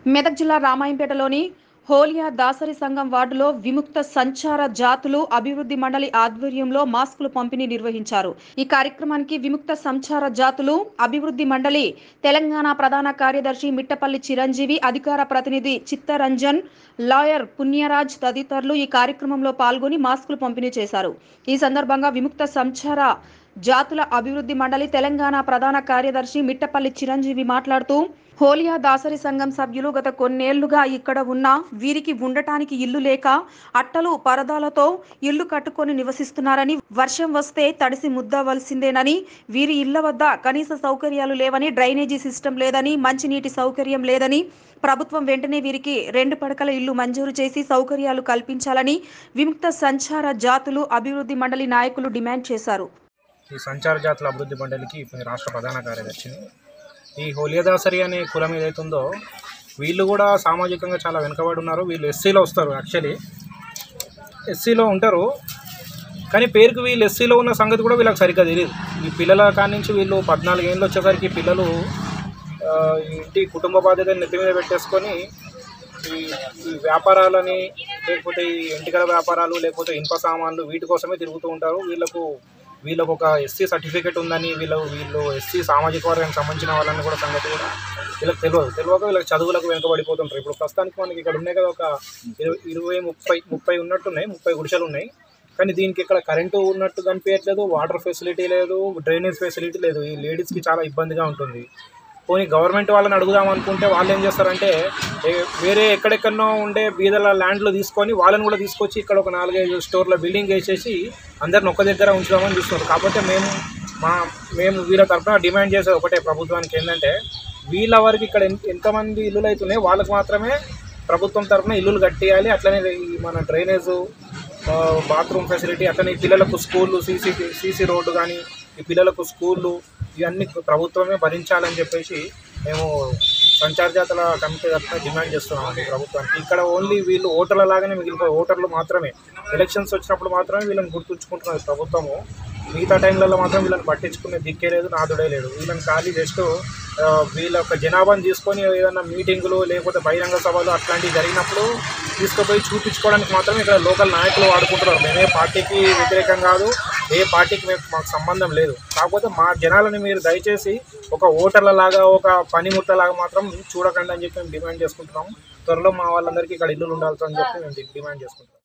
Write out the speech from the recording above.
మెదక్ జిల్లా రామాయంపేటలోని హోలియా దాసరి సంఘం వార్డులో విముక్త సంచార జాతులు అభివృద్ధి మండలి ఆధ్వర్యంలో మాస్కులు పంపిణీ నిర్వహించారు ఈ కార్యక్రమానికి విముక్త సంచార జాతులు అభివృద్ధి మండలి తెలంగాణ ప్రధాన కార్యదర్శి మిట్టపల్లి చిరంజీవి అధికార ప్రతినిధి చిత్తరంజన్ లాయర్ పుణ్యరాజ్ తదితరులు ఈ కార్యక్రమంలో పాల్గొని మాస్కులు పంపిణీ చేశారు ఈ సందర్భంగా విముక్త సంచార జాతుల అభివృద్ధి మండలి తెలంగాణ ప్రధాన కార్యదర్శి మిట్టపల్లి చిరంజీవి మాట్లాడుతూ హోలియా దాసరి సంఘం సభ్యులు గత కొన్నేళ్లుగా ఇక్కడ ఉన్న వీరికి ఉండటానికి ఇల్లు లేక అట్టలు పరదాలతో ఇల్లు కట్టుకొని నివసిస్తున్నారని వర్షం వస్తే తడిసి ముద్దవలసిందేనని వీరి ఇళ్ల వద్ద కనీస సౌకర్యాలు లేవని డ్రైనేజీ సిస్టమ్ లేదని మంచినీటి సౌకర్యం లేదని ప్రభుత్వం వెంటనే వీరికి రెండు పడకల ఇల్లు మంజూరు చేసి సౌకర్యాలు కల్పించాలని విముక్త సంచార జాతులు అభివృద్ధి మండలి నాయకులు డిమాండ్ చేశారు ఈ సంచార జాతుల అభివృద్ధి మండలికి ఇప్పుడు రాష్ట్ర ప్రధాన కార్యదర్శిని ఈ హోలియదాసరి అనే కులం ఏదైతుందో వీళ్ళు కూడా సామాజికంగా చాలా వెనుకబడి ఉన్నారు వీళ్ళు ఎస్సీలో వస్తారు యాక్చువల్లీ ఎస్సీలో ఉంటారు కానీ పేరుకు వీళ్ళు ఎస్సీలో ఉన్న సంగతి కూడా వీళ్ళకి సరిగ్గా తెలియదు ఈ పిల్లల కాడి నుంచి వీళ్ళు పద్నాలుగు ఏళ్ళు వచ్చేసరికి పిల్లలు ఆ, ఇంటి కుటుంబ బాధ్యతని నెత్తి మీద పెట్టేసుకొని ఈ ఈ వ్యాపారాలని లేకపోతే ఈ ఎంటికల వ్యాపారాలు లేకపోతే ఇనుప సామాన్లు వీటి కోసమే తిరుగుతూ ఉంటారు వీళ్ళకు వీళ్ళకు ఒక ఎస్సీ సర్టిఫికేట్ ఉందని వీళ్ళు వీళ్ళు ఎస్సీ సామాజిక వర్గానికి సంబంధించిన వాళ్ళని కూడా సంగతి కూడా వీళ్ళకి తెలియదు తెలియక వీళ్ళకి చదువులకు వెనుకబడిపోతుంటారు ఇప్పుడు ప్రస్తుతానికి మనకి ఇక్కడ ఉన్నాయి కదా ఒక ఇరవై ఇరవై ముప్పై ముప్పై ఉన్నట్టున్నాయి ముప్పై గుడిసెలు ఉన్నాయి కానీ దీనికి ఇక్కడ కరెంటు ఉన్నట్టు కనిపించట్లేదు వాటర్ ఫెసిలిటీ లేదు డ్రైనేజ్ ఫెసిలిటీ లేదు ఈ లేడీస్కి చాలా ఇబ్బందిగా ఉంటుంది పోనీ గవర్నమెంట్ వాళ్ళని అడుగుదాం అనుకుంటే వాళ్ళు ఏం చేస్తారంటే ఏ- వేరే ఎక్కడెక్కడనో ఉండే బీదల ల్యాండ్లు తీసుకొని వాళ్ళని కూడా తీసుకొచ్చి ఇక్కడ ఒక నాలుగైదు స్టోర్ల బిల్డింగ్ వేసేసి అందరిని ఒక్క దగ్గర ఉంచుదామని చూస్తున్నారు కాకపోతే మేము మా మేము వీళ్ళ తరఫున డిమాండ్ చేసేది ఒకటే ప్రభుత్వానికి ఏంటంటే వీళ్ళ వరకు ఇక్కడ ఎంత- ఎంతమంది ఇల్లులు అవుతున్నాయి వాళ్ళకి మాత్రమే ప్రభుత్వం తరఫున ఇల్లులు కట్టేయాలి అట్లనే ఈ మన డ్రైనేజు ఆ, బాత్రూమ్ ఫెసిలిటీ అట్లనే ఈ పిల్లలకు స్కూళ్ళు సీసీ సీసీ రోడ్డు కానీ ఈ పిల్లలకు స్కూళ్ళు ఇవన్నీ ప్రభుత్వమే భరించాలని చెప్పేసి మేము సంచార జాతర కమిటీ తరఫున డిమాండ్ చేస్తున్నామండి ప్రభుత్వానికి ఇక్కడ ఓన్లీ వీళ్ళు ఓటర్ల లాగానే మిగిలిపోయి ఓటర్లు మాత్రమే ఎలక్షన్స్ వచ్చినప్పుడు మాత్రమే వీళ్ళని గుర్తుంచుకుంటున్నది ప్రభుత్వము మిగతా టైంలలో మాత్రం వీళ్ళని పట్టించుకునే దిక్కే లేదు నాదుడే లేదు వీళ్ళని ఖాళీ జస్ట్ ఆ, వీళ్ళ యొక్క జనాభాను తీసుకొని ఏదైనా మీటింగులు లేకపోతే బహిరంగ సభలు అట్లాంటివి జరిగినప్పుడు తీసుకుపోయి చూపించుకోవడానికి మాత్రమే ఇక్కడ లోకల్ నాయకులు వాడుకుంటున్నారు మేమే పార్టీకి వ్యతిరేకం కాదు ఏ పార్టీకి మేము మాకు సంబంధం లేదు కాకపోతే మా జనాలని మీరు దయచేసి ఒక ఓటర్ల లాగా ఒక పనిముట్ల లాగా మాత్రం చూడకండి అని చెప్పి మేము డిమాండ్ చేసుకుంటున్నాము త్వరలో మా వాళ్ళందరికీ ఇక్కడ ఇల్లులు ఉండాలి అని చెప్పి మేము డిమాండ్ చేసుకుంటున్నాం